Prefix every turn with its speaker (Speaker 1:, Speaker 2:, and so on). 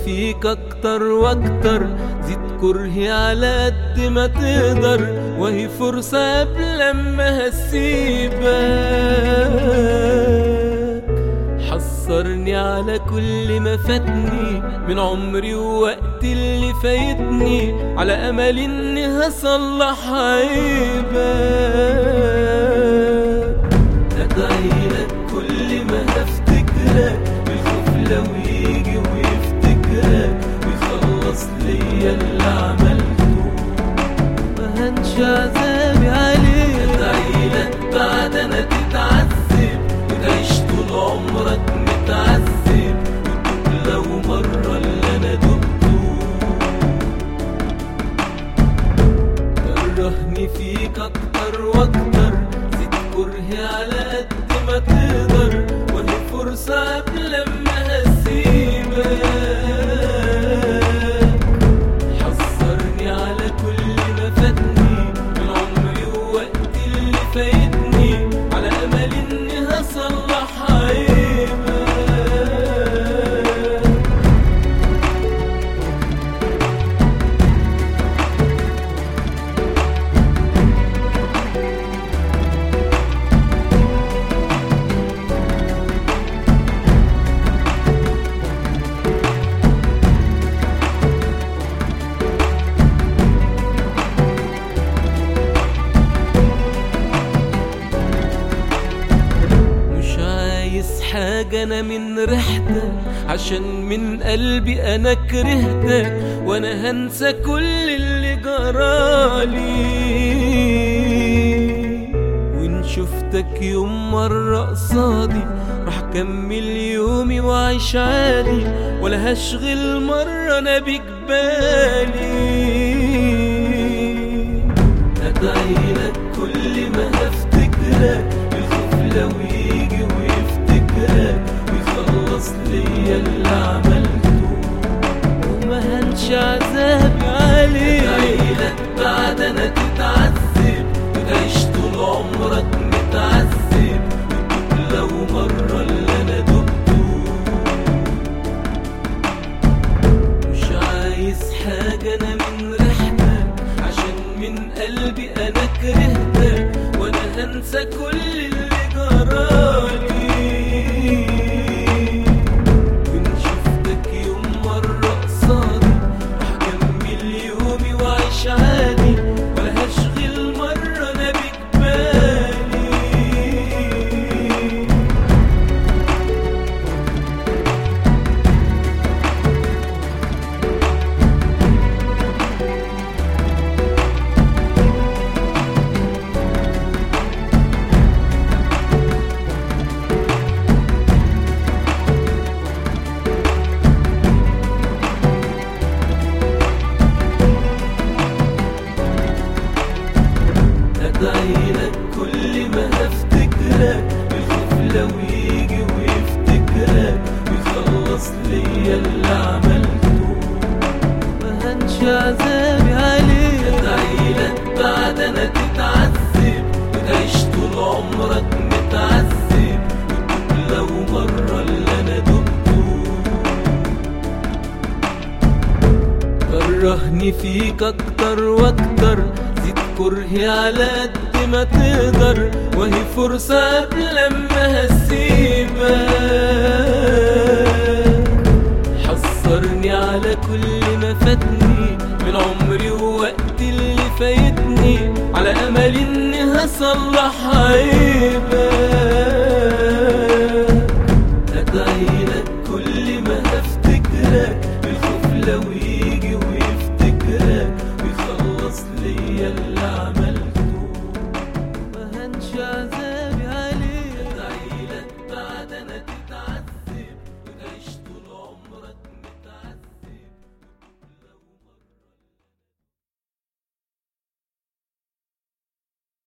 Speaker 1: فيك اكتر واكتر زيد كرهي على قد ما تقدر وهي فرصة قبل ما هسيبك حصرني على كل ما فاتني من عمري ووقتي اللي فايتني على امل اني هصلح عيبك ادعيلك كل ما هفتكرك الخوف لو يجي ويفتكرك ويخلص ليا اللي عملته ما هنش عذابي عليك ادعيلك بعد انا تتعذب وتعيش طول عمرك متعذب وتدوب لو مرة اللي انا دقته كرهني فيك اكتر واكتر زيد كرهي على قد ما تقدر وهي فرصة قبل ما هسيبك حذرني على كل ما فاتني من عمري ووقتي اللي فايتني على امل اني هصلح عيبك مش عايز حاجة أنا من ريحتك عشان من قلبي أنا كرهتك وأنا هنسى كل اللي جرالي وإن شفتك يوم مرة قصادي راح أكمل يومي وأعيش عادي ولا هشغل مرة أنا بيك بالي أدعيلك كل ما هفتكرك الخوف لو يجي ويفتكرك ويخلص ليا اللي عملته وما هنش عذابي عليك أدعيلك بعد أنا تتعذب وتعيش طول عمرك متعذب وتدوب لو مرة اللي أنا دقته مش عايز حاجة أنا من ريحتك عشان من قلبي أنا كرهتك وأنا هنسى كل اللي جرالي وإن شفتك يوم مرة قصادي راح أكمل يومي وأعيش عادي ولا هشغل مرة أنا بيك بالي أدعيلك كل ما هفتكرك الخوف لو يجي ويفتكرك ويخلص ليا اللي عملته ما هنش عذابي عليك أدعيلك بعد أنا تتعذب وتعيش طول عمرك متعذب وتدوب لو مرة اللي أنا دقته كرهني فيك اكتر واكتر زيد كرهي على قد ما تقدر وهي فرصة قبل ما هسيبك حذرني على كل ما فاتني من عمري ووقتي اللي فايتني على امل اني هصلح عيبك ادعي